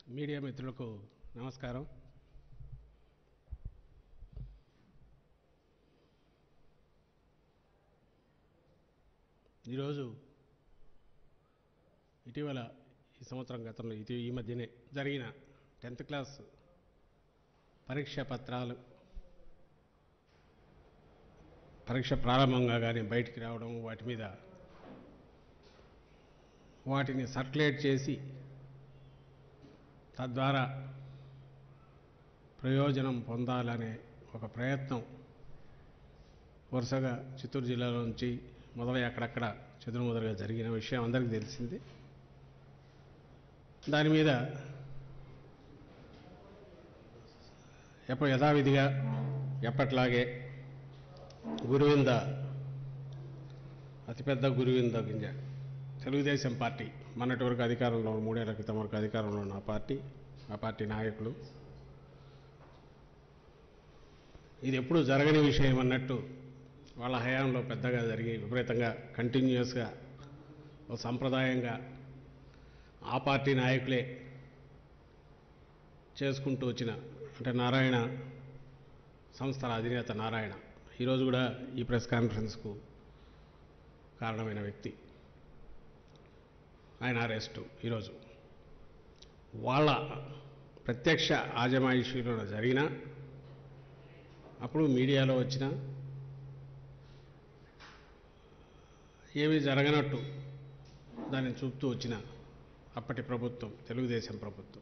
media మిత్రులకు నమస్కారం ఈరోజు ఇటీవల ఈ సంవత్సరం గతంలో ఇది ఈ మధ్యనే జరిగిన టెన్త్ క్లాస్ పరీక్ష పత్రాలు పరీక్ష ప్రారంభంగా కానీ బయటికి రావడం వాటి మీద వాటిని సర్క్యులేట్ చేసి తద్వారా ప్రయోజనం పొందాలనే ఒక ప్రయత్నం వరుసగా చిత్తూరు జిల్లాలో నుంచి మొదలై అక్కడక్కడ చెదురుముదరుగా జరిగిన విషయం అందరికీ తెలిసింది దాని మీద ఎప్పుడు యథావిధిగా ఎప్పట్లాగే గురువింద అతిపెద్ద గురువింద గింజ తెలుగుదేశం పార్టీ మొన్నటి వరకు అధికారంలో మూడేళ్ల క్రితం వరకు అధికారంలో ఉన్న ఆ పార్టీ ఆ పార్టీ నాయకులు ఇది ఎప్పుడు జరగని విషయం అన్నట్టు వాళ్ళ హయాంలో పెద్దగా జరిగి విపరీతంగా కంటిన్యూస్గా ఒక సంప్రదాయంగా ఆ పార్టీ నాయకులే చేసుకుంటూ వచ్చిన అంటే నారాయణ సంస్థల అధినేత నారాయణ ఈరోజు కూడా ఈ ప్రెస్ కాన్ఫరెన్స్కు కారణమైన వ్యక్తి ఆయన అరెస్టు ఈరోజు వాళ్ళ ప్రత్యక్ష ఆజమాయిషీలో జరిగిన అప్పుడు మీడియాలో వచ్చిన ఏమీ జరగనట్టు దాన్ని చూపుతూ వచ్చిన అప్పటి ప్రభుత్వం తెలుగుదేశం ప్రభుత్వం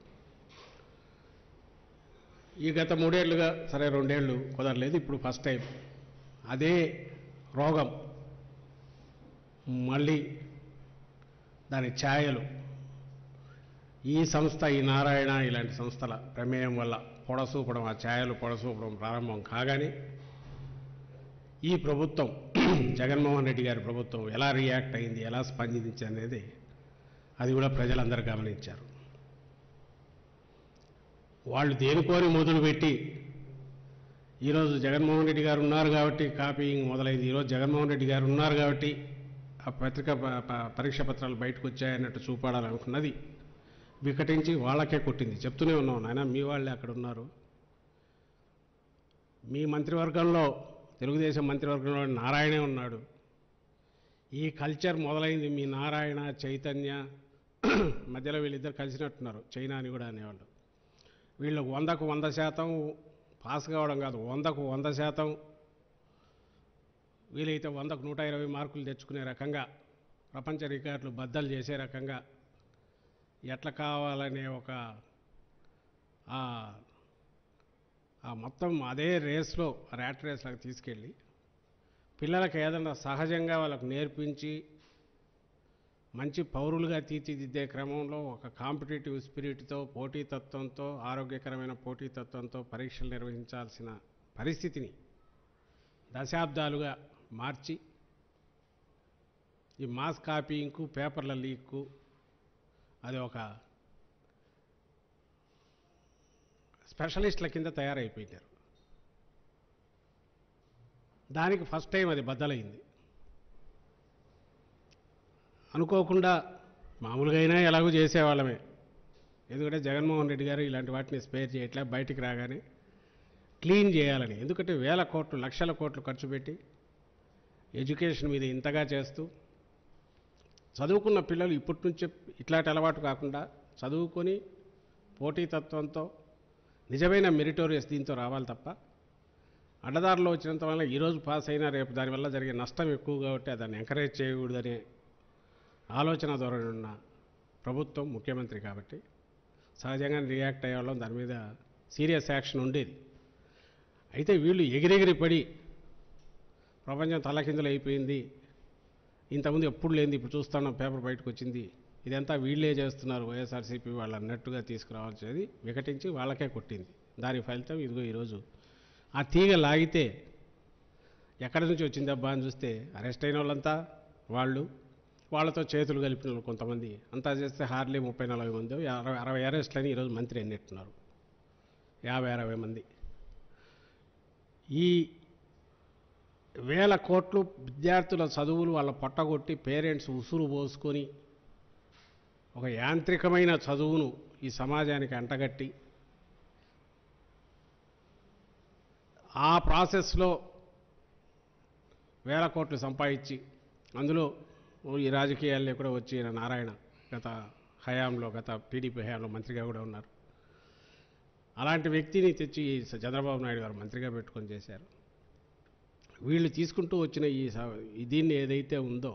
ఈ గత మూడేళ్లుగా సరే రెండేళ్ళు కుదరలేదు ఇప్పుడు ఫస్ట్ టైం అదే రోగం మళ్ళీ దాని ఛాయలు ఈ సంస్థ ఈ నారాయణ ఇలాంటి సంస్థల ప్రమేయం వల్ల పొడసూపడం ఆ ఛాయలు పొడసూపడం ప్రారంభం కాగానే ఈ ప్రభుత్వం జగన్మోహన్ రెడ్డి గారి ప్రభుత్వం ఎలా రియాక్ట్ అయింది ఎలా స్పందించింది అనేది అది కూడా ప్రజలందరూ గమనించారు వాళ్ళు దేనికోని మొదలుపెట్టి ఈరోజు జగన్మోహన్ రెడ్డి గారు ఉన్నారు కాబట్టి కాపీయింగ్ మొదలైంది ఈరోజు జగన్మోహన్ రెడ్డి గారు ఉన్నారు కాబట్టి ఆ పత్రిక ప- ప- పరీక్ష పత్రాలు బయటకు వచ్చాయన్నట్టు చూపాడాలనుకున్నది వికటించి వాళ్ళకే కొట్టింది చెప్తూనే ఉన్నాం నాయన మీ వాళ్ళే అక్కడ ఉన్నారు మీ మంత్రివర్గంలో తెలుగుదేశం మంత్రివర్గంలో నారాయణే ఉన్నాడు ఈ కల్చర్ మొదలైంది మీ నారాయణ చైతన్య మధ్యలో వీళ్ళిద్దరు కలిసినట్టున్నారు చైనా అని కూడా అనేవాళ్ళు వీళ్ళు వందకు వంద శాతం పాస్ కావడం కాదు వందకు వంద శాతం వీలైతే వందకు నూట ఇరవై మార్కులు తెచ్చుకునే రకంగా ప్రపంచ రికార్డులు బద్దలు చేసే రకంగా ఎట్లా కావాలనే ఒక ఆ ఆ మొత్తం అదే రేస్లో ర్యాట్ రేస్లకు తీసుకెళ్ళి పిల్లలకు ఏదైనా సహజంగా వాళ్ళకు నేర్పించి మంచి పౌరులుగా తీర్చిదిద్దే క్రమంలో ఒక కాంపిటేటివ్ స్పిరిట్తో పోటీతత్వంతో ఆరోగ్యకరమైన పోటీతత్వంతో పరీక్షలు నిర్వహించాల్సిన పరిస్థితిని దశాబ్దాలుగా మార్చి ఈ మాస్ కాపీయింగ్కు పేపర్ల లీక్కు అది ఒక స్పెషలిస్టుల కింద తయారైపోయినారు దానికి ఫస్ట్ టైం అది బద్దలైంది అనుకోకుండా మామూలుగా అయినా ఎలాగో చేసేవాళ్ళమే ఎందుకంటే జగన్మోహన్ రెడ్డి గారు ఇలాంటి వాటిని స్పేర్ చేయట్లే బయటికి రాగానే క్లీన్ చేయాలని ఎందుకంటే వేల కోట్లు లక్షల కోట్లు ఖర్చు పెట్టి ఎడ్యుకేషన్ మీద ఇంతగా చేస్తూ చదువుకున్న పిల్లలు ఇప్పటి నుంచే ఇట్లాంటి అలవాటు కాకుండా చదువుకొని పోటీతత్వంతో నిజమైన మెరిటోరియస్ దీంతో రావాలి తప్ప అడ్డదారిలో వచ్చినంత వల్ల ఈరోజు పాస్ అయినా రేపు దానివల్ల జరిగే నష్టం ఎక్కువ కాబట్టి దాన్ని ఎంకరేజ్ చేయకూడదనే ఆలోచన ధోరణి ఉన్న ప్రభుత్వం ముఖ్యమంత్రి కాబట్టి సహజంగానే రియాక్ట్ అయ్యేవాళ్ళం దాని మీద సీరియస్ యాక్షన్ ఉండేది అయితే వీళ్ళు ఎగిరెగిరి పడి ప్రపంచం తలకిందులు అయిపోయింది ఇంతకుముందు ఎప్పుడు లేనిది ఇప్పుడు చూస్తున్నాం పేపర్ బయటకు వచ్చింది ఇదంతా వీళ్ళే చేస్తున్నారు వైఎస్ఆర్సీపీ వాళ్ళు అన్నట్టుగా తీసుకురావాల్సేది వికటించి వాళ్ళకే కొట్టింది దాని ఫలితం ఇదిగో ఈరోజు ఆ తీగ లాగితే ఎక్కడి నుంచి వచ్చిందబ్బా అని చూస్తే అరెస్ట్ అయిన వాళ్ళంతా వాళ్ళు వాళ్ళతో చేతులు కలిపిన వాళ్ళు కొంతమంది అంతా చేస్తే హార్లీ ముప్పై నలభై మంది అరవై అరవై అరెస్టులని ఈరోజు మంత్రి ఎన్నెట్టున్నారు యాభై అరవై మంది ఈ వేల కోట్లు విద్యార్థుల చదువులు వాళ్ళ పొట్టగొట్టి పేరెంట్స్ ఉసురు పోసుకొని ఒక యాంత్రికమైన చదువును ఈ సమాజానికి అంటగట్టి ఆ ప్రాసెస్లో వేల కోట్లు సంపాదించి అందులో ఈ రాజకీయాల్లో కూడా వచ్చి ఈయన నారాయణ గత హయాంలో గత టీడీపీ హయాంలో మంత్రిగా కూడా ఉన్నారు అలాంటి వ్యక్తిని తెచ్చి ఈ చంద్రబాబు నాయుడు గారు మంత్రిగా పెట్టుకొని చేశారు వీళ్ళు తీసుకుంటూ వచ్చిన ఈ స- ఈ దీన్ని ఏదైతే ఉందో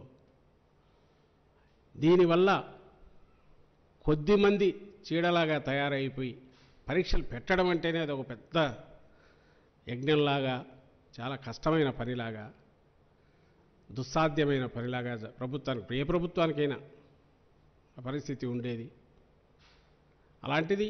దీనివల్ల కొద్దిమంది చీడలాగా తయారైపోయి పరీక్షలు పెట్టడం అంటేనే అది ఒక పెద్ద యజ్ఞంలాగా చాలా కష్టమైన పనిలాగా దుస్సాధ్యమైన పనిలాగా జ- ప్రభుత్వానికి ఏ ప్రభుత్వానికైనా ఆ పరిస్థితి ఉండేది అలాంటిది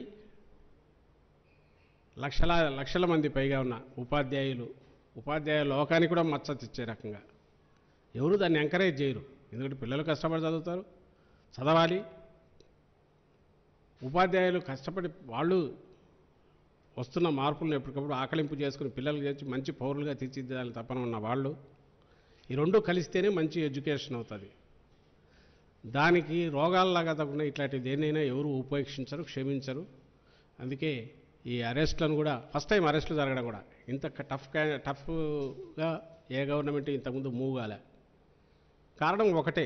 లక్షల లక్షల మంది పైగా ఉన్న ఉపాధ్యాయులు ఉపాధ్యాయ లోకానికి కూడా మచ్చ తెచ్చే రకంగా ఎవరు దాన్ని ఎంకరేజ్ చేయరు ఎందుకంటే పిల్లలు కష్టపడి చదువుతారు చదవాలి ఉపాధ్యాయులు కష్టపడి వాళ్ళు వస్తున్న మార్పులను ఎప్పటికప్పుడు ఆకలింపు చేసుకుని పిల్లలు చేసి మంచి పౌరులుగా తీర్చిదిద్దాలని తపన ఉన్న వాళ్ళు ఈ రెండు కలిస్తేనే మంచి ఎడ్యుకేషన్ అవుతుంది దానికి రోగాల్లాగా తగ్గకుండా ఇట్లాంటి దేన్నైనా ఎవరు ఉపేక్షించరు క్షమించరు అందుకే ఈ అరెస్ట్లను కూడా ఫస్ట్ టైం అరెస్టులు జరగడం కూడా ఇంత టఫ్ టఫ్గా ఏ గవర్నమెంట్ ఇంతకుముందు మూవ్ కాలే కారణం ఒకటే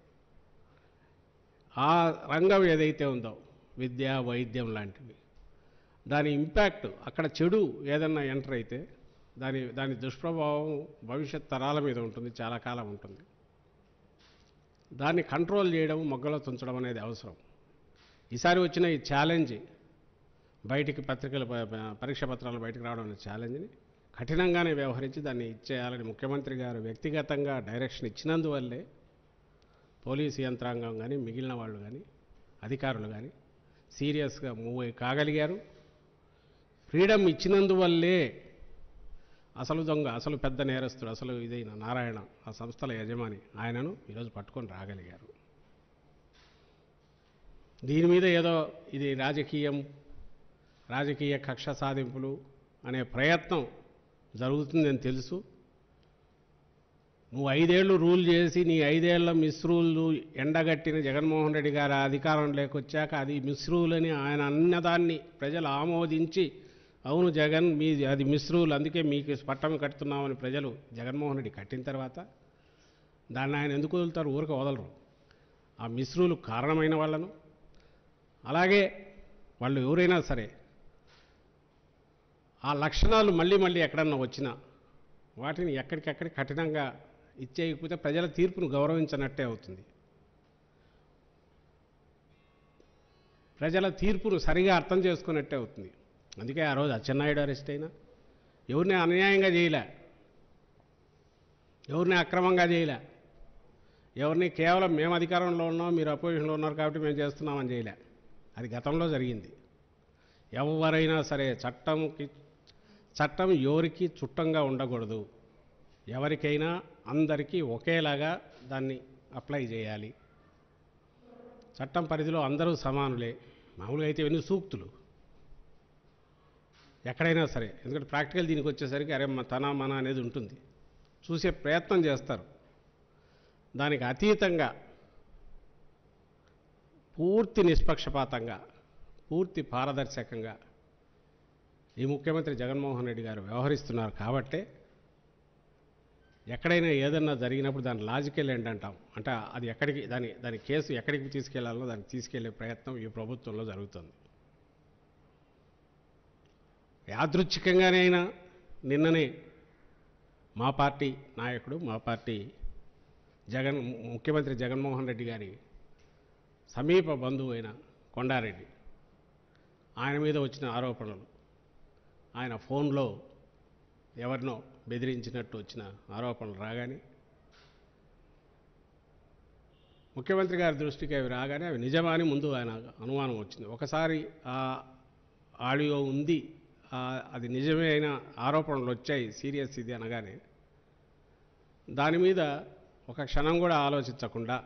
ఆ రంగం ఏదైతే ఉందో విద్య వైద్యం లాంటివి దాని ఇంపాక్ట్ అక్కడ చెడు ఏదన్నా ఎంటర్ అయితే దాని దాని దుష్ప్రభావం భవిష్యత్ తరాల మీద ఉంటుంది చాలా కాలం ఉంటుంది దాన్ని కంట్రోల్ చేయడం మొగ్గలో తుంచడం అనేది అవసరం ఈసారి వచ్చిన ఈ ఛాలెంజ్ బయటికి పత్రికలు ప- ప- పరీక్ష పత్రాలు బయటకు రావడం అనే ఛాలెంజ్ని కఠినంగానే వ్యవహరించి దాన్ని ఇచ్చేయాలని ముఖ్యమంత్రి గారు వ్యక్తిగతంగా డైరెక్షన్ ఇచ్చినందువల్లే పోలీసు యంత్రాంగం కానీ మిగిలిన వాళ్ళు కానీ అధికారులు కానీ సీరియస్గా మూవ్ అయి కాగలిగారు ఫ్రీడమ్ ఇచ్చినందువల్లే అసలు దొంగ అసలు పెద్ద నేరస్తుడు అసలు ఇదైన నారాయణ ఆ సంస్థల యజమాని ఆయనను ఈరోజు పట్టుకొని రాగలిగారు దీని మీద ఏదో ఇది రాజకీయం రాజకీయ కక్ష సాధింపులు అనే ప్రయత్నం జరుగుతుందని తెలుసు నువ్వు ఐదేళ్లు రూల్ చేసి నీ ఐదేళ్ల మిస్రూలు ఎండగట్టిన జగన్మోహన్ రెడ్డి గారు అధికారం లేకొచ్చాక అది మిస్రూల్ అని ఆయన అన్నదాన్ని ప్రజలు ఆమోదించి అవును జగన్ మీ అది మిస్రూల్ అందుకే మీకు పట్టం కట్టుతున్నామని ప్రజలు జగన్మోహన్ రెడ్డి కట్టిన తర్వాత దాన్ని ఆయన ఎందుకు వదులుతారు ఊరక వదలరు ఆ మిస్రూలు కారణమైన వాళ్ళను అలాగే వాళ్ళు ఎవరైనా సరే ఆ లక్షణాలు మళ్ళీ మళ్ళీ ఎక్కడన్నా వచ్చినా వాటిని ఎక్కడికెక్కడ కఠినంగా ఇచ్చేయకపోతే ప్రజల తీర్పును గౌరవించనట్టే అవుతుంది ప్రజల తీర్పును సరిగా అర్థం చేసుకున్నట్టే అవుతుంది అందుకే ఆ రోజు అచ్చెన్నాయుడు అరెస్ట్ అయినా ఎవరిని అన్యాయంగా చేయలే ఎవరిని అక్రమంగా చేయలే ఎవరిని కేవలం మేము అధికారంలో ఉన్నాం మీరు అపోజిషన్లో ఉన్నారు కాబట్టి మేము చేస్తున్నామని చేయలే అది గతంలో జరిగింది ఎవరైనా సరే చట్టంకి చట్టం ఎవరికి చుట్టంగా ఉండకూడదు ఎవరికైనా అందరికీ ఒకేలాగా దాన్ని అప్లై చేయాలి చట్టం పరిధిలో అందరూ సమానులే మామూలుగా అయితే ఇవన్నీ సూక్తులు ఎక్కడైనా సరే ఎందుకంటే ప్రాక్టికల్ దీనికి వచ్చేసరికి అరే మ- తన మన అనేది ఉంటుంది చూసే ప్రయత్నం చేస్తారు దానికి అతీతంగా పూర్తి నిష్పక్షపాతంగా పూర్తి పారదర్శకంగా ఈ ముఖ్యమంత్రి జగన్మోహన్ రెడ్డి గారు వ్యవహరిస్తున్నారు కాబట్టే ఎక్కడైనా ఏదన్నా జరిగినప్పుడు దాని లాజికల్ ఏంటంటాం అంటే అది ఎక్కడికి దాని దాని కేసు ఎక్కడికి తీసుకెళ్లాలో దానికి తీసుకెళ్లే ప్రయత్నం ఈ ప్రభుత్వంలో జరుగుతుంది యాదృచ్ఛికంగానే అయినా నిన్ననే మా పార్టీ నాయకుడు మా పార్టీ జగన్ ముఖ్యమంత్రి జగన్మోహన్ రెడ్డి గారి సమీప బంధువు అయిన కొండారెడ్డి ఆయన మీద వచ్చిన ఆరోపణలు ఆయన ఫోన్లో ఎవరినో బెదిరించినట్టు వచ్చిన ఆరోపణలు రాగానే ముఖ్యమంత్రి గారి దృష్టికి అవి రాగానే అవి నిజమా అని ముందు ఆయన అనుమానం వచ్చింది ఒకసారి ఆ ఆడియో ఉంది ఆ అది నిజమే అయిన ఆరోపణలు వచ్చాయి సీరియస్ ఇది అనగానే దాని మీద ఒక క్షణం కూడా ఆలోచించకుండా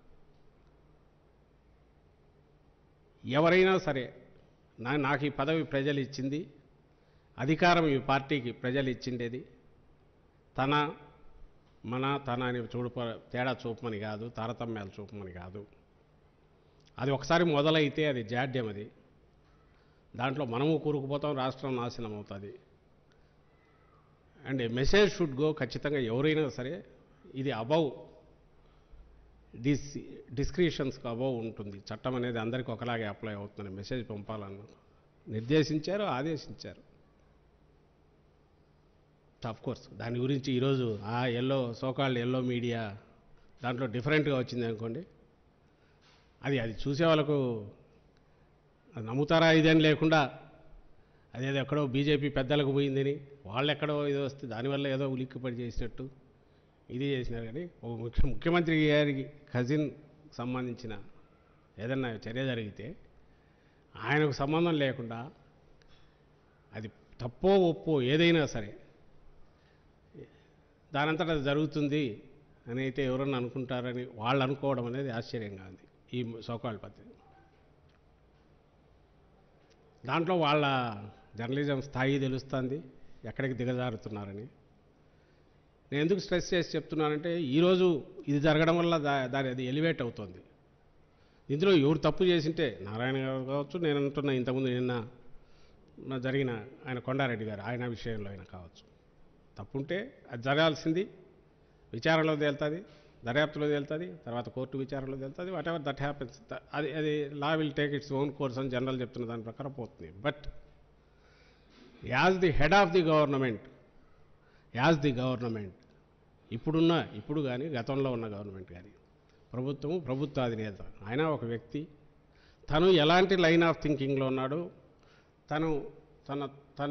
ఎవరైనా సరే నా నాకు ఈ పదవి ప్రజలు ఇచ్చింది అధికారం ఈ పార్టీకి ప్రజలు ఇచ్చిండేది తన మన తన అని చూడప తేడా చూపమని కాదు తారతమ్యాలు చూపమని కాదు అది ఒకసారి మొదలైతే అది జాడ్యం అది దాంట్లో మనము కూరుకుపోతాం రాష్ట్రం నాశనం అవుతుంది అండ్ మెసేజ్ షుడ్ గో ఖచ్చితంగా ఎవరైనా సరే ఇది అబౌవ్ డిస్ డిస్క్రిప్షన్స్కి అబౌవ్ ఉంటుంది చట్టం అనేది అందరికీ ఒకలాగే అప్లై అవుతుంది మెసేజ్ పంపాలని నిర్దేశించారు ఆదేశించారు ఆఫ్ కోర్స్ దాని గురించి ఈరోజు ఆ ఎల్లో సోకాల్డ్ ఎల్లో మీడియా దాంట్లో డిఫరెంట్గా వచ్చింది అనుకోండి అది అది చూసే వాళ్ళకు అది నమ్ముతారా ఇదని లేకుండా అదేదో ఎక్కడో బీజేపీ పెద్దలకు పోయిందని వాళ్ళు ఎక్కడో ఇది వస్తే దానివల్ల ఏదో ఉలిక్కిపడి చేసినట్టు ఇది చేసినారు కానీ ఒక ముఖ్య ముఖ్యమంత్రి గారికి కజిన్ సంబంధించిన ఏదన్నా చర్య జరిగితే ఆయనకు సంబంధం లేకుండా అది తప్పో ఒప్పో ఏదైనా సరే దానంతట అది జరుగుతుంది అని అయితే ఎవరన్నా అనుకుంటారని వాళ్ళు అనుకోవడం అనేది ఆశ్చర్యంగా ఉంది ఈ సోకాళ్ళ పద్ధతి దాంట్లో వాళ్ళ జర్నలిజం స్థాయి తెలుస్తుంది ఎక్కడికి దిగజారుతున్నారని నేను ఎందుకు స్ట్రెస్ చేసి చెప్తున్నానంటే ఈరోజు ఇది జరగడం వల్ల దా దాని అది ఎలివేట్ అవుతుంది ఇందులో ఎవరు తప్పు చేసింటే నారాయణ గారు కావచ్చు నేను అంటున్న ఇంతకుముందు నిన్న నా జరిగిన ఆయన కొండారెడ్డి గారు ఆయన విషయంలో అయినా కావచ్చు తప్పుంటే అది జరగాల్సింది విచారణలో తేలుతుంది దర్యాప్తులో తేలుతుంది తర్వాత కోర్టు విచారణలో తేలుతుంది వాట్ ఎవర్ దట్ హ్యాపెన్స్ అది అది law will take its own course అని జనరల్ చెప్తున్న దాని ప్రకారం పోతుంది but as the head of the government as the government ఇప్పుడున్న ఇప్పుడు కానీ గతంలో ఉన్న గవర్నమెంట్ కానీ ప్రభుత్వము ప్రభుత్వ అధినేత ఆయన ఒక వ్యక్తి తను ఎలాంటి లైన్ ఆఫ్ థింకింగ్లో ఉన్నాడు తను తన తన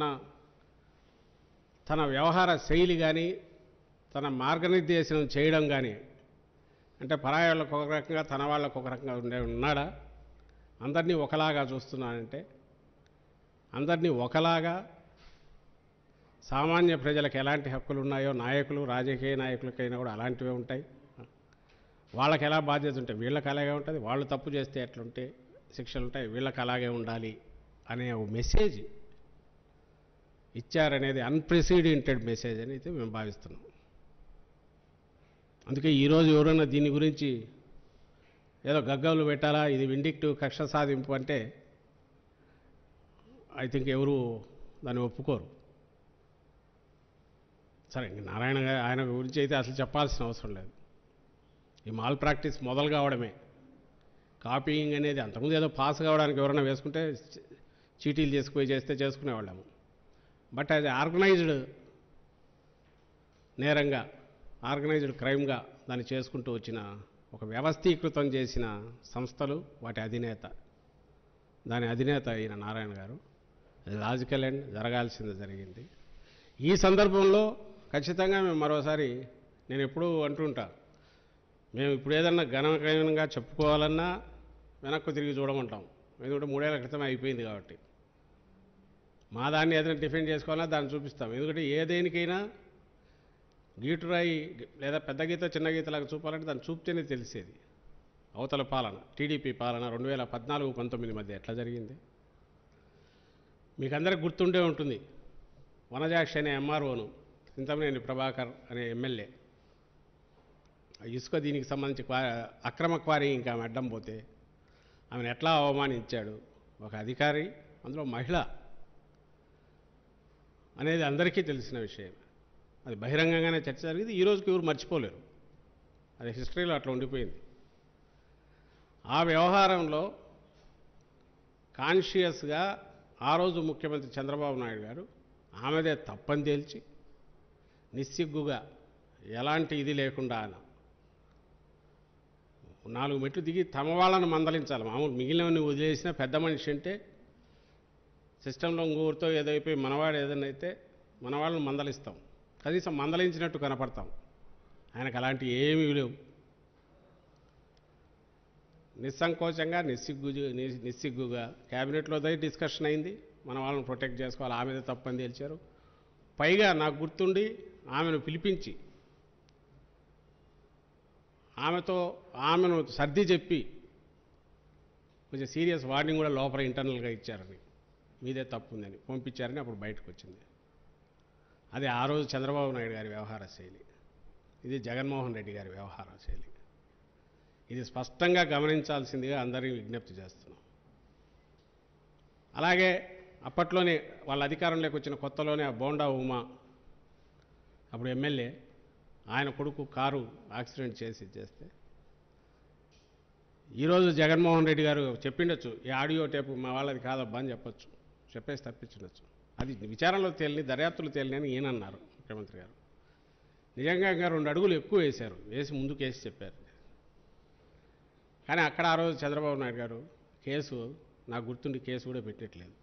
తన వ్యవహార శైలి కానీ తన మార్గనిర్దేశనం చేయడం కానీ అంటే పరాయి వాళ్ళకు ఒక రకంగా తన వాళ్ళకు ఒక రకంగా ఉండే ఉన్నాడా అందరినీ ఒకలాగా చూస్తున్నానంటే అందరినీ ఒకలాగా సామాన్య ప్రజలకు ఎలాంటి హక్కులు ఉన్నాయో నాయకులు రాజకీయ నాయకులకైనా కూడా అలాంటివే ఉంటాయి వాళ్ళకి ఎలా బాధ్యత ఉంటాయి వీళ్ళకి అలాగే ఉంటుంది వాళ్ళు తప్పు చేస్తే ఎట్లుంటే శిక్షలు ఉంటాయి వీళ్ళకి అలాగే ఉండాలి అనే ఒక మెసేజ్ ఇచ్చారనేది అన్ప్రెసిడెంటెడ్ మెసేజ్ అని అయితే మేము భావిస్తున్నాం అందుకే ఈరోజు ఎవరైనా దీని గురించి ఏదో గగ్గవులు పెట్టాలా ఇది విండిక్టివ్ కక్ష సాధింపు అంటే ఐ థింక్ ఎవరు దాన్ని ఒప్పుకోరు సరే ఇంక నారాయణ గారు ఆయన గురించి అయితే అసలు చెప్పాల్సిన అవసరం లేదు ఈ మాల్ ప్రాక్టీస్ మొదలు కావడమే కాపీయింగ్ అనేది అంతకుముందు ఏదో పాస్ కావడానికి ఎవరైనా వేసుకుంటే చీ- చీటీలు చేసుకుపోయి చేస్తే చేసుకునేవాళ్ళము బట్ అది ఆర్గనైజ్డ్ నేరంగా ఆర్గనైజ్డ్ క్రైమ్గా దాన్ని చేసుకుంటూ వచ్చిన ఒక వ్యవస్థీకృతం చేసిన సంస్థలు వాటి అధినేత దాని అధినేత అయిన నారాయణ గారు అది లాజికల్ అండ్ జరగాల్సింది జరిగింది ఈ సందర్భంలో ఖచ్చితంగా మేము మరోసారి నేను ఎప్పుడూ అంటుంటా మేము ఇప్పుడు ఏదన్నా ఘనఘనంగా చెప్పుకోవాలన్నా వెనక్కు తిరిగి చూడమంటాం ఎందుకంటే మూడేళ్ల క్రితమే అయిపోయింది కాబట్టి మా దాన్ని ఏదైనా డిఫెండ్ చేసుకోవాలన్నా దాన్ని చూపిస్తాం ఎందుకంటే ఏ దేనికైనా గీటురాయి లేదా పెద్ద గీత చిన్న గీతలాగా చూపాలంటే దాన్ని చూపితేనే తెలిసేది అవతల పాలన టీడీపీ పాలన రెండు వేల పద్నాలుగు పంతొమ్మిది మధ్య ఎట్లా జరిగింది మీకు అందరికి గుర్తుండే ఉంటుంది వనజాక్షి అనే ఎంఆర్ఓను చింతమనేని ప్రభాకర్ అనే ఎమ్మెల్యే ఆ ఇసుక దీనికి సంబంధించి క్వా అక్రమ క్వారీ ఇంకా ఆమె అడ్డం పోతే ఆమెను ఎట్లా అవమానించాడు ఒక అధికారి అందులో మహిళ అనేది అందరికీ తెలిసిన విషయం అది బహిరంగంగానే చర్చ జరిగింది ఈ రోజుకి ఎవరు మర్చిపోలేరు అది హిస్టరీలో అట్లా ఉండిపోయింది ఆ వ్యవహారంలో కాన్షియస్గా ఆ రోజు ముఖ్యమంత్రి చంద్రబాబు నాయుడు గారు ఆమెదే తప్పని తేల్చి నిస్సిగ్గుగా ఎలాంటి ఇది లేకుండా ఆయన నాలుగు మెట్లు దిగి తమ వాళ్ళను మందలించాలి మామూలు మిగిలినవన్నీ వదిలేసిన పెద్ద మనిషి అంటే సిస్టంలో ఇంకొకరితో ఏదో అయిపోయి మనవాడు ఏదైనా అయితే మన వాళ్ళని మందలిస్తాం కనీసం మందలించినట్టు కనపడతాం ఆయనకు అలాంటి ఏమీ లేవు నిస్సంకోచంగా నిస్సిగ్గు ని- నిస్సిగ్గుగా క్యాబినెట్లో దయ డిస్కషన్ అయింది మన వాళ్ళని ప్రొటెక్ట్ చేసుకోవాలి ఆమెదే తప్పని తేల్చారు పైగా నాకు గుర్తుండి ఆమెను పిలిపించి ఆమెతో ఆమెను సర్ది చెప్పి కొంచెం సీరియస్ వార్నింగ్ కూడా లోపల ఇంటర్నల్గా ఇచ్చారని మీదే తప్పు ఉందని పంపించారని అప్పుడు బయటకు వచ్చింది అది ఆ రోజు చంద్రబాబు నాయుడు గారి వ్యవహార శైలి ఇది జగన్మోహన్ రెడ్డి గారి వ్యవహార శైలి ఇది స్పష్టంగా గమనించాల్సిందిగా అందరికీ విజ్ఞప్తి చేస్తున్నాం అలాగే అప్పట్లోనే వాళ్ళ అధికారంలోకి వచ్చిన కొత్తలోనే ఆ బోండా ఉమా అప్పుడు ఎమ్మెల్యే ఆయన కొడుకు కారు యాక్సిడెంట్ చేసి చేస్తే ఈరోజు జగన్మోహన్ రెడ్డి గారు చెప్పిండొచ్చు ఈ ఆడియో టేపు మా వాళ్ళది కాదబ్బా అని చెప్పొచ్చు చెప్పేసి తప్పించుండొచ్చు అది విచారణలో తేలిని దర్యాప్తులు తేలిని అని ఈయన అన్నారు ముఖ్యమంత్రి గారు నిజంగా ఇంకా రెండు అడుగులు ఎక్కువ వేశారు వేసి ముందుకు వేసి చెప్పారు కానీ అక్కడ ఆ రోజు చంద్రబాబు నాయుడు గారు కేసు నాకు గుర్తుండి కేసు కూడా పెట్టట్లేదు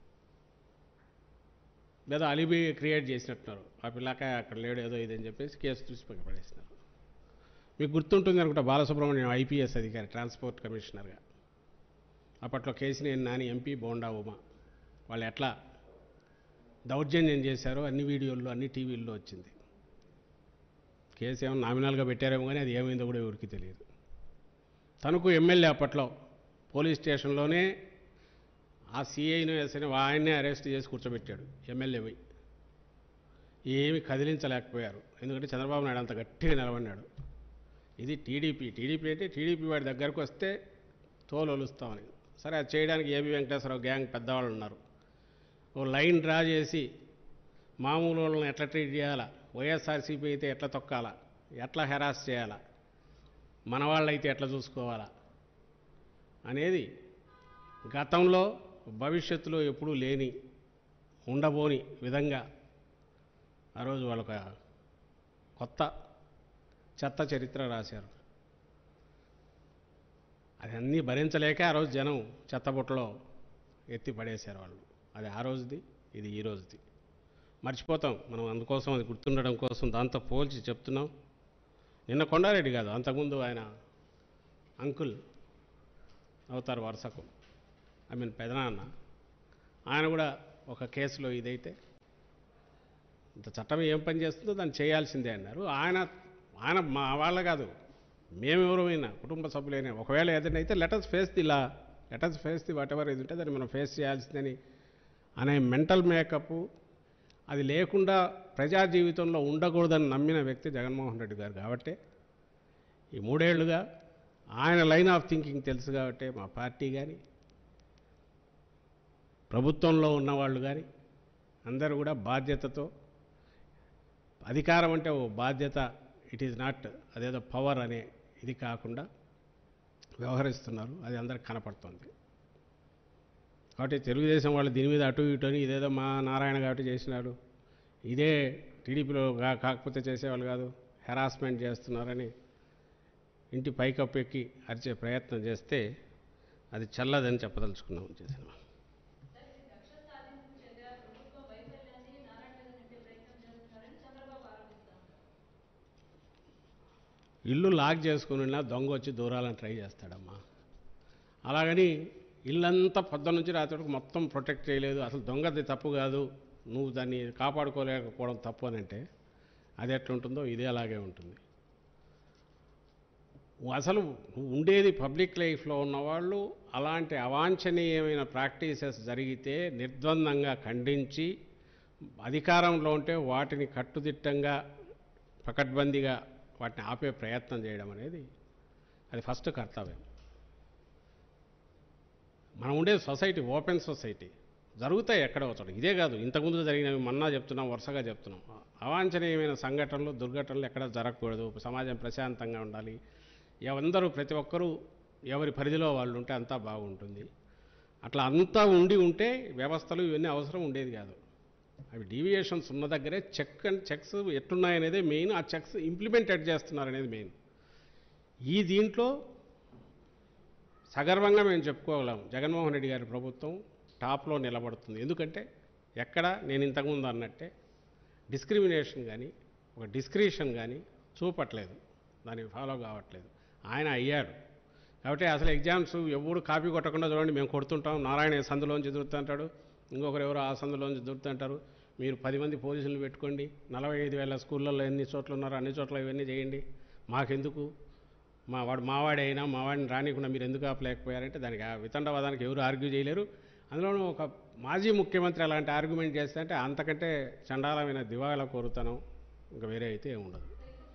ఏదో అలిబి క్రియేట్ చేసినట్టున్నారు ఆ పిల్లకాయ అక్కడ లేడు ఏదో ఇదని చెప్పేసి కేసు చూసి పక్కన పడేసినారు మీకు గుర్తుంటుంది అనుకుంటా బాలసుబ్రహ్మణ్యం ఐపీఎస్ అధికారి ట్రాన్స్పోర్ట్ కమిషనర్గా అప్పట్లో కేసినేని నాని ఎంపీ బోండా ఉమా వాళ్ళు ఎట్లా దౌర్జన్యం చేశారో అన్ని వీడియోల్లో అన్ని టీవీల్లో వచ్చింది కేసు ఏమో నామినల్గా పెట్టారేమో కానీ అది ఏమైందో కూడా ఎవరికి తెలియదు తనకు ఎమ్మెల్యే అప్పట్లో పోలీస్ స్టేషన్లోనే ఆ సిఐను ఎస్ఐని ఆయన్నే అరెస్ట్ చేసి కూర్చోబెట్టాడు ఎమ్మెల్యే పోయి ఏమి కదిలించలేకపోయారు ఎందుకంటే చంద్రబాబు నాయుడు అంత గట్టిగా నిలబడినాడు ఇది టీడీపీ టీడీపీ అంటే టీడీపీ వాడి దగ్గరకు వస్తే తోలు ఒలుస్తామని సరే అది చేయడానికి ఏబి వెంకటేశ్వరరావు గ్యాంగ్ పెద్దవాళ్ళు ఉన్నారు ఓ లైన్ డ్రా చేసి మామూలు వాళ్ళని ఎట్లా ట్రీట్ చేయాలా వైఎస్ఆర్సీపీ అయితే ఎట్లా తొక్కాలా ఎట్లా హెరాస్ చేయాలా మన వాళ్ళైతే ఎట్లా చూసుకోవాలా అనేది గతంలో భవిష్యత్తులో ఎప్పుడూ లేని ఉండబోని విధంగా ఆ రోజు వాళ్ళొక కొత్త చెత్త చరిత్ర రాశారు అది అన్నీ భరించలేక ఆ రోజు జనం చెత్తబుట్టలో ఎత్తి పడేశారు వాళ్ళు అది ఆ రోజుది ఇది ఈ రోజుది మర్చిపోతాం మనం అందుకోసం అది గుర్తుండడం కోసం దాంతో పోల్చి చెప్తున్నాం నిన్న కొండారెడ్డి కాదు అంతకుముందు ఆయన అంకుల్ అవుతారు వరుసకు ఐ మీన్ పెదనాన్న ఆయన కూడా ఒక కేసులో ఇదైతే ఇంత చట్టం ఏం పని చేస్తుందో దాన్ని చేయాల్సిందే అన్నారు ఆయన ఆయన మా వాళ్ళ కాదు మేమెవరమైనా కుటుంబ సభ్యులైనా ఒకవేళ ఏదైనా అయితే letters face the law letters face the whatever ఏది ఉంటే దాన్ని మనం ఫేస్ చేయాల్సిందని అనే మెంటల్ మేకప్ అది లేకుండా ప్రజా జీవితంలో ఉండకూడదని నమ్మిన వ్యక్తి జగన్మోహన్ రెడ్డి గారు కాబట్టి ఈ మూడేళ్లుగా ఆయన లైన్ ఆఫ్ థింకింగ్ తెలుసు కాబట్టి మా పార్టీ కానీ ప్రభుత్వంలో ఉన్నవాళ్ళు కానీ అందరూ కూడా బాధ్యతతో అధికారం అంటే ఓ బాధ్యత ఇట్ ఈజ్ నాట్ అదేదో పవర్ అనే ఇది కాకుండా వ్యవహరిస్తున్నారు అది అందరికి కనపడుతుంది కాబట్టి తెలుగుదేశం వాళ్ళు దీని మీద అటు ఇటు అని ఇదేదో మా నారాయణ కాబట్టి చేసినాడు ఇదే టీడీపీలో కా- కాకపోతే చేసేవాళ్ళు కాదు హెరాస్మెంట్ చేస్తున్నారని ఇంటి పైకప్పు ఎక్కి అరిచే ప్రయత్నం చేస్తే అది చల్లదని చెప్పదలుచుకున్నాం చేసిన కక్ష సాధింపు చర్య ప్రభుత్వ వైఫల్యాన్ని నారాయణ మీద నెట్టే ప్రయత్నం చేస్తున్నారని చంద్రబాబు ఆరోపిస్తున్నారు ఇల్లు లాక్ చేసుకుని దొంగ వచ్చి దూరాలని ట్రై చేస్తాడమ్మా అలాగని ఇల్లంతా పొద్దు నుంచి రాత్రి వరకు మొత్తం ప్రొటెక్ట్ చేయలేదు అసలు దొంగది తప్పు కాదు నువ్వు దాన్ని కాపాడుకోలేకపోవడం తప్పు అని అంటే అది ఎట్లుంటుందో ఇదే అలాగే ఉంటుంది అసలు ఉండేది పబ్లిక్ లైఫ్లో ఉన్నవాళ్ళు అలాంటి అవాంఛనీయమైన ప్రాక్టీసెస్ జరిగితే నిర్ద్వందంగా ఖండించి అధికారంలో ఉంటే వాటిని కట్టుదిట్టంగా పకడ్బందీగా వాటిని ఆపే ప్రయత్నం చేయడం అనేది అది ఫస్ట్ కర్తవ్యం మనం ఉండే సొసైటీ ఓపెన్ సొసైటీ జరుగుతాయి ఎక్కడో చోట ఇదే కాదు ఇంతకుముందు జరిగినవి మొన్న చెప్తున్నాం వరుసగా చెప్తున్నాం అవాంఛనీయమైన సంఘటనలు దుర్ఘటనలు ఎక్కడ జరగకూడదు సమాజం ప్రశాంతంగా ఉండాలి అందరూ ప్రతి ఒక్కరూ ఎవరి పరిధిలో వాళ్ళు ఉంటే అంతా బాగుంటుంది అట్లా అంతా ఉండి ఉంటే వ్యవస్థలు ఇవన్నీ అవసరం ఉండేది కాదు అవి డీవియేషన్స్ ఉన్న దగ్గరే చెక్ అండ్ చెక్స్ ఎట్లున్నాయనేదే మెయిన్ ఆ చెక్స్ ఇంప్లిమెంటెడ్ చేస్తున్నారు అనేది మెయిన్ ఈ దీంట్లో సగర్వంగా మేము చెప్పుకోగలం జగన్మోహన్ రెడ్డి గారి ప్రభుత్వం టాప్లో నిలబడుతుంది ఎందుకంటే ఎక్కడ నేను ఇంతకుముందు అన్నట్టే డిస్క్రిమినేషన్ కానీ ఒక డిస్క్రిషన్ కానీ చూపట్లేదు దాన్ని ఫాలో కావట్లేదు ఆయన అయ్యాడు కాబట్టి అసలు ఎగ్జామ్స్ ఎవడు కాపీ కొట్టకుండా చూడండి మేము కొడుతుంటాం నారాయణ ఈ సందులోంచి దూరుతుంటాడు ఇంకొకరు ఎవరో ఆ సందులోంచి దూరుతుంటారు మీరు పది మంది పోలీసులు పెట్టుకోండి నలభై ఐదు వేల స్కూళ్ళల్లో ఎన్ని చోట్ల ఉన్నారో అన్ని చోట్ల ఇవన్నీ చేయండి మాకెందుకు మా వాడు మావాడే అయినా మావాడిని రానికుండా మీరు ఎందుకు ఆపలేకపోయారంటే దానికి ఆ వితండవాదానికి ఎవరు ఆర్గ్యూ చేయలేరు అందులోనూ ఒక మాజీ ముఖ్యమంత్రి అలాంటి ఆర్గ్యుమెంట్ చేస్తే అంటే అంతకంటే చండాలమైన దివాళ కోరుతనం ఇంకా వేరే అయితే ఏమి ఉండదు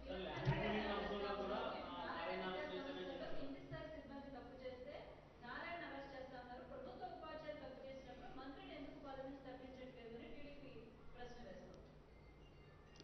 ఇంటి స్థాయి సిబ్బంది తప్పు చేస్తే నారాయణ అరెస్ట్ చేస్తా ఉన్నారు ప్రభుత్వ ఉపాధ్యాయులు తప్పు చేసినప్పుడు మంత్రిని ఎందుకు బాధ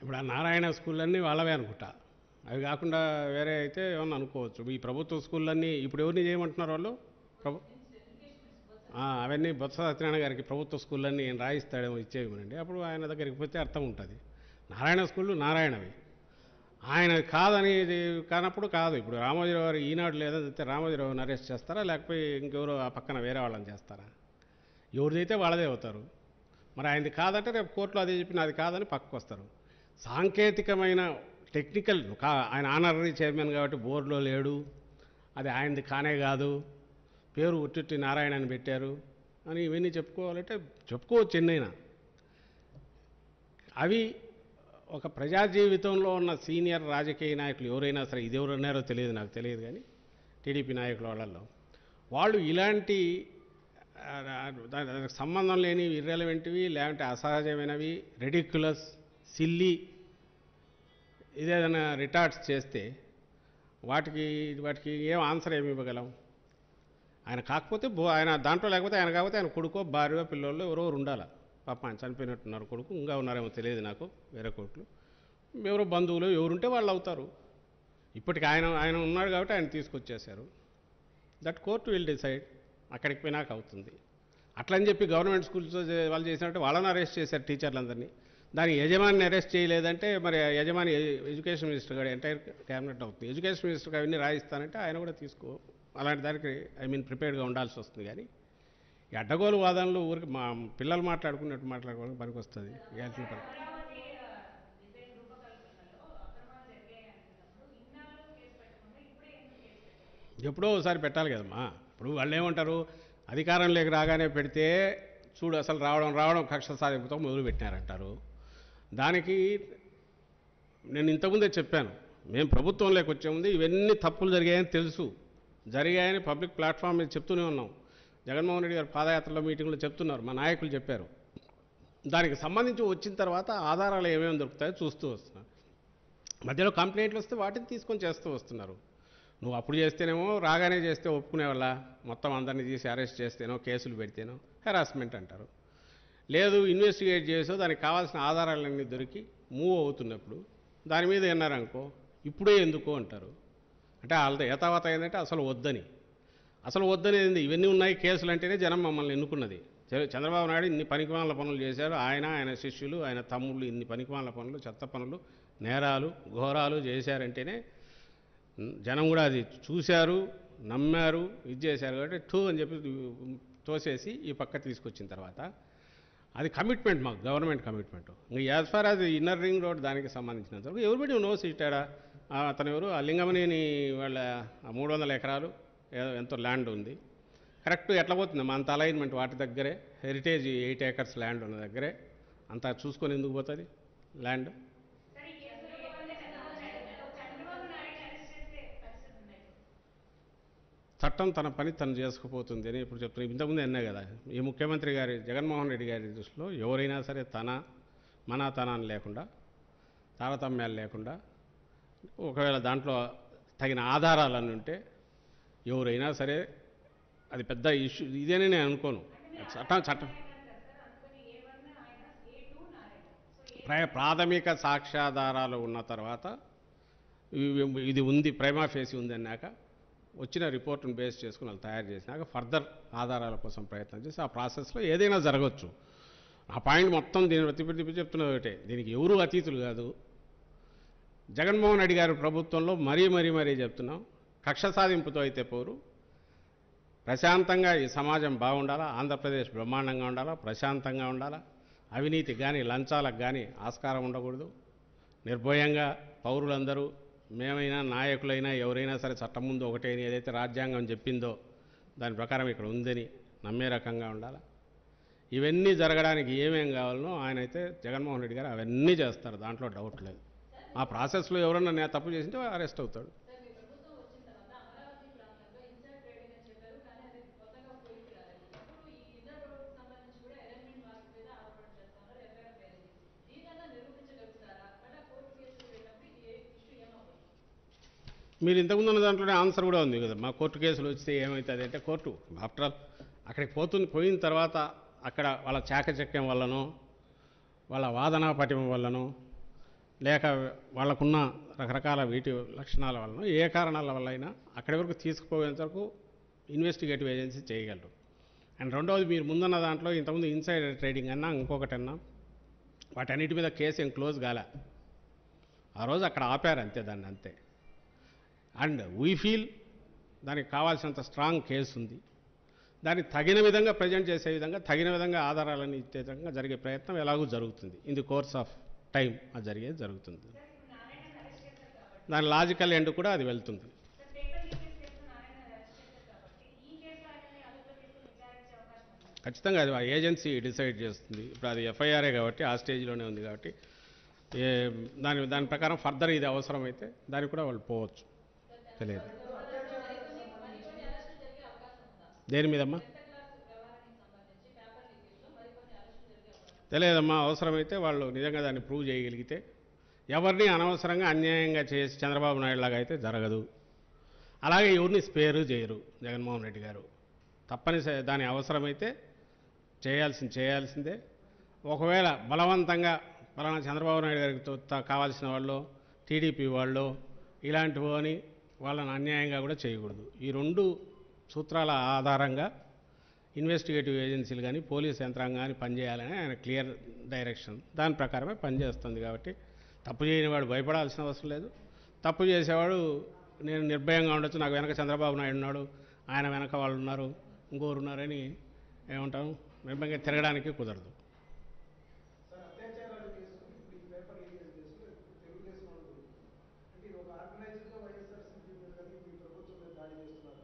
ఇప్పుడు ఆ నారాయణ స్కూళ్ళన్నీ వాళ్ళవే అనుకుంటా అవి కాకుండా వేరే అయితే ఏమన్నా అనుకోవచ్చు ఈ ప్రభుత్వ స్కూళ్ళన్నీ ఇప్పుడు ఎవరిని చేయమంటున్నారు వాళ్ళు ప్రభు ఆ, అవన్నీ బొత్స సత్యనారాయణ గారికి ప్రభుత్వ స్కూళ్ళన్నీ ఆయన రాయిస్తాడేమో ఇచ్చేయమనండి అప్పుడు ఆయన దగ్గరికి పోతే అర్థం ఉంటుంది నారాయణ స్కూళ్ళు నారాయణవి ఆయన కాదని ఇది కానప్పుడు కాదు ఇప్పుడు రామోజీరావు గారు ఈనాడు లేదంటే రామోజీరావుని అరెస్ట్ చేస్తారా లేకపోతే ఇంకెవరో ఆ పక్కన వేరే వాళ్ళని చేస్తారా ఎవరిదైతే వాళ్ళదే అవుతారు మరి ఆయనది కాదంటే రేపు కోర్టులో అదే చెప్పిన అది కాదని పక్కకు వస్తారు సాంకేతికమైన టెక్నికల్ కా ఆయన ఆనరీ చైర్మన్ కాబట్టి బోర్డులో లేడు అది ఆయనది కానే కాదు పేరు ఉట్టుట్టి నారాయణ అని పెట్టారు అని ఇవన్నీ చెప్పుకోవాలంటే చెప్పుకోవచ్చు ఎన్నైనా అవి ఒక ప్రజా జీవితంలో ఉన్న సీనియర్ రాజకీయ నాయకులు ఎవరైనా సరే ఇది ఎవరు అన్నారో తెలియదు నాకు తెలియదు కానీ టీడీపీ నాయకుల వాళ్ళల్లో వాళ్ళు ఇలాంటి ఆ, దా- దానికి సంబంధం లేని ఇర్రెలవెంట్వి లేదంటే అసహజమైనవి రెడిక్యులస్ సిల్లీ ఇదేదైనా రిటార్ట్స్ చేస్తే వాటికి వాటికి ఏం ఆన్సర్ ఏమి ఇవ్వగలం ఆయన కాకపోతే బో ఆయన దాంట్లో లేకపోతే ఆయన కాకపోతే ఆయన కొడుకో భార్య పిల్లోళ్ళు ఎవరో ఒకరు ఉండాలి పాప ఆయన చనిపోయినట్టున్నారు కొడుకు ఇంకా ఉన్నారేమో తెలియదు నాకు వేరే కోట్లు ఎవరో బంధువులు ఎవరుంటే వాళ్ళు అవుతారు ఇప్పటికి ఆయన ఆయన ఉన్నాడు కాబట్టి ఆయన తీసుకొచ్చేశారు దట్ కోర్టు విల్ డిసైడ్ అక్కడికి పోయినాక అవుతుంది అట్లని చెప్పి గవర్నమెంట్ స్కూల్స్ వాళ్ళు చేసినట్టు వాళ్ళని అరెస్ట్ చేశారు టీచర్లందరినీ దాని యజమానిని అరెస్ట్ చేయలేదంటే మరి ఆ యజమాని ఎ- ఎడ్యుకేషన్ మినిస్టర్ గారు ఎంటైర్ క్యాబినెట్ అవుతుంది ఎడ్యుకేషన్ మినిస్టర్ అవన్నీ రాయిస్తానంటే ఆయన కూడా తీసుకో అలాంటి దానికి ఐ మీన్ ప్రిపేర్డ్గా ఉండాల్సి వస్తుంది కానీ ఈ అడ్డగోలు వాదనలు ఊరికి మా పిల్లలు మాట్లాడుకున్నట్టు మాట్లాడుకోవడానికి పనికి వస్తుంది ఏల్సిన పని అమరావతి ఆ, డిజైన్ రూపకల్పనలో అక్రమాలు జరిగాయి అంటున్నప్పుడు ఇన్నాళ్ళు కేసు పెట్టకుండా ఇప్పుడే ఎందుకు కేసు పెట్టారు ఎప్పుడో ఒకసారి పెట్టాలి కదమ్మా ఇప్పుడు వాళ్ళు ఏమంటారు అధికారంలోకి రాగానే పెడితే చూడు అసలు రావడం రావడం కక్ష సాధింపుతో మొదలు పెట్టినారంటారు దానికి నేను ఇంతకుముందే చెప్పాను మేము ప్రభుత్వంలోకి వచ్చే ముందు ఇవన్నీ తప్పులు జరిగాయని తెలుసు జరిగాయని పబ్లిక్ ప్లాట్ఫామ్ మీద చెప్తూనే ఉన్నాం జగన్మోహన్ రెడ్డి గారు పాదయాత్రలో మీటింగ్లో చెప్తున్నారు మా నాయకులు చెప్పారు దానికి సంబంధించి వచ్చిన తర్వాత ఆధారాలు ఏమేమి దొరుకుతాయో చూస్తూ వస్తున్నారు మధ్యలో కంప్లైంట్లు వస్తే వాటిని తీసుకొని చేస్తూ వస్తున్నారు నువ్వు అప్పుడు చేస్తేనేమో రాగానే చేస్తే ఒప్పుకునేవాళ్ళ మొత్తం అందరినీ తీసి అరెస్ట్ చేస్తేనో కేసులు పెడితేనో హెరాస్మెంట్ అంటారు లేదు ఇన్వెస్టిగేట్ చేసో దానికి కావాల్సిన ఆధారాలన్నీ దొరికి మూవ్ అవుతున్నప్పుడు దాని మీద విన్నారనుకో ఇప్పుడే ఎందుకు అంటారు అంటే వాళ్ళతో ఏతావాత ఏంటంటే అసలు వద్దని అసలు వద్దనేది ఇవన్నీ ఉన్నాయి కేసులు అంటేనే జనం మమ్మల్ని ఎన్నుకున్నది చ- చంద్రబాబు నాయుడు ఇన్ని పనికిమాల పనులు చేశారు ఆయన ఆయన శిష్యులు ఆయన తమ్ముళ్ళు ఇన్ని పనికిమాల పనులు చెత్త పనులు నేరాలు ఘోరాలు చేశారంటేనే ఉమ్, జనం కూడా అది చూశారు నమ్మారు ఇది చేశారు కాబట్టి టూ అని చెప్పి తోసేసి ఈ పక్క తీసుకొచ్చిన తర్వాత అది కమిట్మెంట్ మాకు గవర్నమెంట్ కమిట్మెంట్ ఇంకా as far as inner ring road దానికి సంబంధించినంత వరకు ఎవరిబడి నోస్ ఇటాడా అతను ఎవరు ఆ లింగమనేని వాళ్ళ ఆ మూడు వందల ఎకరాలు ఏదో ఎంతో ల్యాండ్ ఉంది కరెక్ట్ ఎట్లా పోతుంది మా అంత అలైన్మెంట్ వాటి దగ్గరే హెరిటేజ్ ఎయిట్ ఏకర్స్ ల్యాండ్ ఉన్న దగ్గరే అంతా చూసుకొని ఎందుకు పోతుంది ల్యాండ్ సరే ఈ కేసులో ఏమంటే చంద్రబాబు నాయుడు అరెస్ట్ చేసే పరిస్థితి ఉన్నాయి చట్టం తన పని తను చేసుకుపోతుంది అని ఇప్పుడు చెప్తున్నాను ఇంతకుముందు అన్నా కదా ఈ ముఖ్యమంత్రి గారి జగన్మోహన్ రెడ్డి గారి దృష్టిలో ఎవరైనా సరే తన మన తన అని లేకుండా తారతమ్యాలు లేకుండా ఒకవేళ దాంట్లో తగిన ఆధారాలన్నీ ఉంటే ఎవరైనా సరే అది పెద్ద ఇష్యూ ఇదేనే నేను అనుకోను చట్టం చట్టం అందుకని ఏ వన్ ఆయన A two Narayana so A ప్రా- ప్రాథమిక సాక్ష్యాధారాలు ఉన్న తర్వాత ఇవి- ఇది ఉంది ప్రైమా ఫేసి ఉంది అన్నాక వచ్చిన రిపోర్ట్ను బేస్ చేసుకుని వాళ్ళు తయారు చేసినాక ఫర్దర్ ఆధారాల కోసం ప్రయత్నం చేసి ఆ ప్రాసెస్లో ఏదైనా జరగవచ్చు ఆ పాయింట్ మొత్తం దీని తిప్పి తిప్పి చెప్తున్నది ఒకటే దీనికి ఎవరు అతీతులు కాదు జగన్మోహన్ రెడ్డి గారి ప్రభుత్వంలో మరీ మరీ మరీ చెప్తున్నాం కక్ష సాధింపుతో అయితే పోరు ప్రశాంతంగా ఈ సమాజం బాగుండాలా ఆంధ్రప్రదేశ్ బ్రహ్మాండంగా ఉండాలా ప్రశాంతంగా ఉండాలా అవినీతి కానీ లంచాలకు కానీ ఆస్కారం ఉండకూడదు నిర్భయంగా పౌరులందరూ మేమైనా నాయకులైనా ఎవరైనా సరే చట్టం ముందు ఒకటే అని ఏదైతే రాజ్యాంగం చెప్పిందో దాని ప్రకారం ఇక్కడ ఉందని నమ్మే రకంగా ఉండాలా ఇవన్నీ జరగడానికి ఏమేం కావాలనో ఆయన అయితే జగన్మోహన్ రెడ్డి గారు అవన్నీ చేస్తారు దాంట్లో డౌట్ లేదు ఆ ప్రాసెస్లో ఎవరన్నా నే- తప్పు చేసింటే అరెస్ట్ అవుతాడు సార్ మీ ప్రభుత్వం వచ్చిన తర్వాత అమరావతి ప్రాంతంలో ఇన్సైడ్ ట్రేడింగ్ అని చెప్పారు కానీ అది కొత్తగా పోయికి రాలేదు ఇప్పుడు ఈ ఇన్నర్ రోడ్ సంబంధించి కూడా అలైన్మెంట్ మార్క్ మీద ఆరోపణ చేస్తున్నారు ఎఫ్ఐఆర్ పేరు దీనికన్నా నిరూపించగలుగుతారా మళ్ళీ కోర్టు కేసులు వెళ్ళినప్పుడు ఈ ఇష్యూ ఏమవుతుంది మీరు ఇంతకుముందు ఉన్న దాంట్లోనే ఆన్సర్ కూడా ఉంది కదా మా కోర్టు కేసులు వస్తే ఏమవుతుంది అంటే కోర్టు ఆఫ్టర్ ఆల్ అక్కడికి పోతుంది పోయిన తర్వాత అక్కడ వాళ్ళ చాకచక్యం వల్లనో వాళ్ళ వాదనా పటిమ వల్లనో లేక వాళ్ళకున్న రకరకాల వీటి లక్షణాల వలన ఏ కారణాల వల్ల అయినా అక్కడి వరకు తీసుకుపోయేంత వరకు ఇన్వెస్టిగేటివ్ ఏజెన్సీ చేయగలరు అండ్ రెండవది మీరు ముందున్న దాంట్లో ఇంతకుముందు ఇన్సైడర్ ట్రేడింగ్ అన్నా ఇంకొకటన్నా వాటన్నిటి మీద కేసు ఏం క్లోజ్ కాలే ఆ రోజు అక్కడ ఆపారు అంతే దాన్ని అంతే అండ్ వీ ఫీల్ దానికి కావాల్సినంత స్ట్రాంగ్ కేసు ఉంది దాన్ని తగిన విధంగా ప్రజెంట్ చేసే విధంగా తగిన విధంగా ఆధారాలను ఇచ్చే విధంగా జరిగే ప్రయత్నం ఎలాగూ జరుగుతుంది in the course of time అది జరిగేది జరుగుతుంది దాని లాజికల్ ఎండ్ కూడా అది వెళ్తుంది సార్ పేపర్ లీకేజ్ కేసులో నారాయణ అరెస్ట్ చేశారు కాబట్టి ఈ కేసులో ఆయనని అదుపులో తీసుకుని విచారించే అవకాశం ఉంది ఖచ్చితంగా అది ఆ ఏజెన్సీ డిసైడ్ చేస్తుంది ఇప్పుడు అది ఎఫ్ఐఆర్ఏ కాబట్టి ఆ స్టేజ్లోనే ఉంది కాబట్టి ఏ దాని దాని ప్రకారం ఫర్దర్ ఇది అవసరమైతే దానికి కూడా వాళ్ళు పోవచ్చు తెలియదు మరికొన్ని అరెస్టులు జరిగే అవకాశం ఉందా దేని మీదమ్మా టెన్త్ క్లాస్ వ్యవహారానికి సంబంధించి పేపర్ లీకేజ్లో మరికొన్ని అరెస్టులు జరిగే అవకాశం తెలియదమ్మా అవసరమైతే వాళ్ళు నిజంగా దాన్ని ప్రూవ్ చేయగలిగితే ఎవరిని అనవసరంగా అన్యాయంగా చేసి చంద్రబాబు నాయుడు లాగా అయితే జరగదు అలాగే ఎవరిని స్పేరు చేయరు జగన్మోహన్ రెడ్డి గారు తప్పనిసరి దాని అవసరమైతే చేయాల్సింది చేయాల్సిందే ఒకవేళ బలవంతంగా పలానా చంద్రబాబు నాయుడు గారికి తో- తా- కావాల్సిన వాళ్ళు టీడీపీ వాళ్ళు ఇలాంటివి అని వాళ్ళని అన్యాయంగా కూడా చేయకూడదు ఈ రెండు సూత్రాల ఆధారంగా ఇన్వెస్టిగేటివ్ ఏజెన్సీలు కానీ పోలీస్ యంత్రాంగం కానీ పనిచేయాలని ఆయన క్లియర్ డైరెక్షన్ దాని ప్రకారమే పనిచేస్తుంది కాబట్టి తప్పు చేయని వాడు భయపడాల్సిన అవసరం లేదు తప్పు చేసేవాడు నేను నిర్భయంగా ఉండొచ్చు నాకు వెనక చంద్రబాబు నాయుడు ఉన్నాడు ఆయన వెనక వాళ్ళు ఉన్నారు ఇంకోరు ఉన్నారని ఏమంటాం నిర్భయంగా తిరగడానికి కుదరదు సార్ అత్యాచారాల కేసు ఇప్పుడు ఈ పేపర్ లీకేజ్ కేసు తెలుగుదేశం వాళ్ళు అంటే ఇది ఒక ఆర్గనైజ్డ్గా వైఎస్ఆర్సీపీ మీద కానీ మీ ప్రభుత్వం మీద దాడి చేస్తున్నారు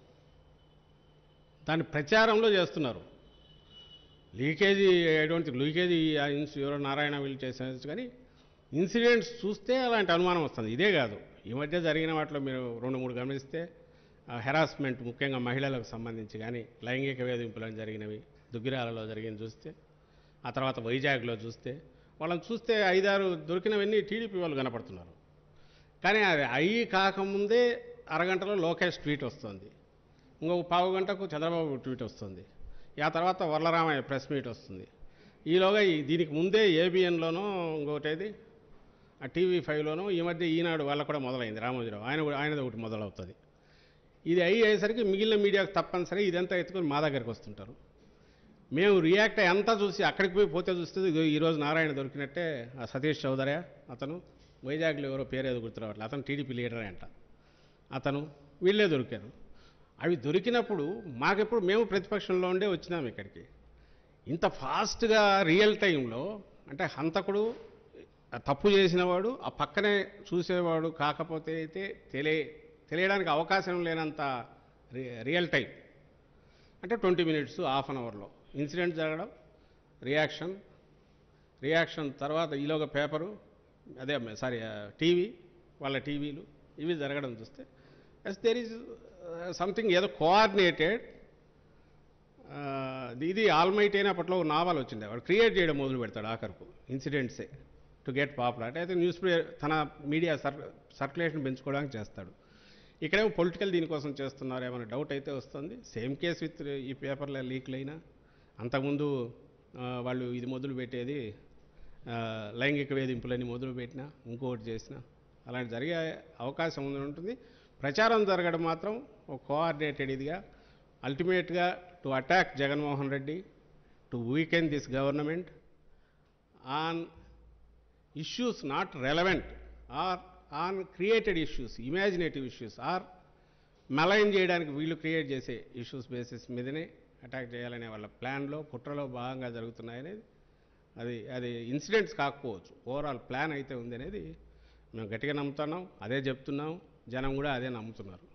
దాన్ని ప్రచారంలో చేస్తున్నారు లీకేజీ ఎటువంటి లీకేజీ ఆ ఇన్స్ ఎవరో నారాయణ వీళ్ళు చేసేది కానీ ఇన్సిడెంట్స్ చూస్తే అలాంటి అనుమానం వస్తుంది ఇదే కాదు ఈ మధ్య జరిగిన వాటిలో మీరు రెండు మూడు గమనిస్తే హెరాస్మెంట్ ముఖ్యంగా మహిళలకు సంబంధించి కానీ లైంగిక వేధింపులను జరిగినవి దుగ్గిరాలలో జరిగింది చూస్తే ఆ తర్వాత వైజాగ్లో చూస్తే వాళ్ళని చూస్తే ఐదారు దొరికినవన్నీ టీడీపీ వాళ్ళు కనపడుతున్నారు కానీ అది అయ్యి కాకముందే అరగంటలో లోకేష్ ట్వీట్ వస్తుంది ఇంకొక పావు గంటకు చంద్రబాబు ట్వీట్ వస్తుంది ఆ తర్వాత వరలరామయ్య ప్రెస్ మీట్ వస్తుంది ఈలోగా ఈ దీనికి ముందే ఏబిఎన్లోనో ఇంకొకటేది ఆ టీవీ ఫైవ్లోనో ఈ మధ్య ఈనాడు వాళ్ళకు కూడా మొదలైంది రామోజీరావు ఆయన కూడా ఆయనది ఒకటి మొదలవుతుంది ఇది అయ్యేసరికి మిగిలిన మీడియాకు తప్పనిసరి ఇదంతా ఎత్తుకొని మా దగ్గరికి వస్తుంటారు మేము రియాక్ట్ అంతా చూసి అక్కడికి పోయి పోతే చూస్తే ఇదిగో ఈరోజు నారాయణ దొరికినట్టే ఆ సతీష్ చౌదరి అతను వైజాగ్లో ఎవరో పేరు ఏదో గుర్తురావట్లేదు అతను టీడీపీ లీడరే అంట అతను వీళ్ళే దొరికారు అవి దొరికినప్పుడు మాకెప్పుడు మేము ప్రతిపక్షంలో ఉండే వచ్చినాం ఇక్కడికి ఇంత ఫాస్ట్గా రియల్ టైంలో అంటే హంతకుడు ఆ తప్పు చేసినవాడు ఆ పక్కనే చూసేవాడు కాకపోతే అయితే తెలియ తెలియడానికి అవకాశం లేనంత రి రియల్ టైం అంటే ట్వంటీ మినిట్స్ హాఫ్ అన్ అవర్లో ఇన్సిడెంట్ జరగడం రియాక్షన్ రియాక్షన్ తర్వాత ఈలోగా పేపరు అదే సారీ టీవీ వాళ్ళ టీవీలు ఇవి జరగడం చూస్తే ఎస్ దేర్ ఈజ్ సంథింగ్ ఏదో కోఆర్డినేటెడ్ ఇది ఆల్మైట్ అయినప్పట్లో ఒక నావల్ వచ్చింది వాడు క్రియేట్ చేయడం మొదలు పెడతాడు ఆఖరుకు ఇన్సిడెంట్సే టు గెట్ పాపులర్ అయితే న్యూస్ తన మీడియా సర్ సర్క్యులేషన్ పెంచుకోవడానికి చేస్తాడు ఇక్కడేమో పొలిటికల్ దీనికోసం చేస్తున్నారు ఏమైనా డౌట్ అయితే వస్తుంది సేమ్ కేస్ విత్ ఈ పేపర్లో లీక్లు అయినా అంతకుముందు ఆ, వాళ్ళు ఇది మొదలు పెట్టేది ఆ, లైంగిక వేధింపులని మొదలు పెట్టినా ఇంకోటి చేసినా అలాంటి జరిగే అవకాశం ఉంది ఉంటుంది ప్రచారం జరగడం మాత్రం ఒక కోఆర్డినేటెడ్ ఇదిగా అల్టిమేట్గా to attack Jaganmohan Reddy to weaken this government on issues not relevant or on created issues imaginative issues or malign చేయడానికి వీళ్ళు క్రియేట్ చేసే ఇష్యూస్ బేసిస్ మీదనే అటాక్ చేయాలనే వాళ్ళ ప్లాన్లో కుట్రలో భాగంగా జరుగుతున్నాయనేది అది అది ఇన్సిడెంట్స్ కాకపోవచ్చు ఓవరాల్ ప్లాన్ అయితే ఉంది అనేది మేము గట్టిగా నమ్ముతున్నాం అదే చెప్తున్నాం జనం కూడా అదే నమ్ముతున్నారు